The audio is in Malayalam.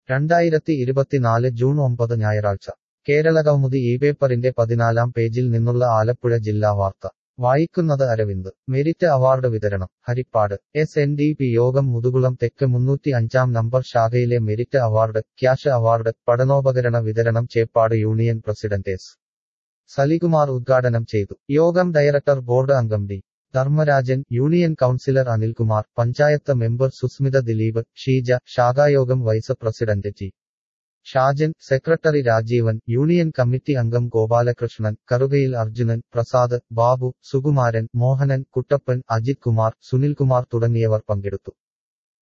രണ്ടായിരത്തി ഇരുപത്തിനാല് ജൂൺ ഒമ്പത് ഞായറാഴ്ച കേരളകൗമുദി ഈ പേപ്പറിന്റെ പതിനാലാം പേജിൽ നിന്നുള്ള ആലപ്പുഴ ജില്ലാ വാർത്ത വായിക്കുന്നത് അരവിന്ദ് മെരിറ്റ് അവാർഡ് വിതരണം Harippad S N D P യോഗം മുതുകുളം തെക്ക് മുന്നൂറ്റി അഞ്ചാം നമ്പർ ശാഖയിലെ മെരിറ്റ് അവാർഡ് ക്യാഷ് അവാർഡ് പഠനോപകരണ വിതരണം Cheppad union president S Salikumar ഉദ്ഘാടനം ചെയ്തു യോഗം ഡയറക്ടർ ബോർഡ് അംഗം D Dharmarajan union councillor Anilkumar panchayat member Susmitha Dileep Sheeja ശാഖായോഗം vice president G Shajan secretary Rajeevan union committee അംഗം ഗോപാലകൃഷ്ണൻ കറുകയിൽ അർജുനൻ പ്രസാദ് ബാബു സുകുമാരൻ മോഹനൻ കുട്ടപ്പൻ അജിത് കുമാർ സുനിൽകുമാർ തുടങ്ങിയവർ പങ്കെടുത്തു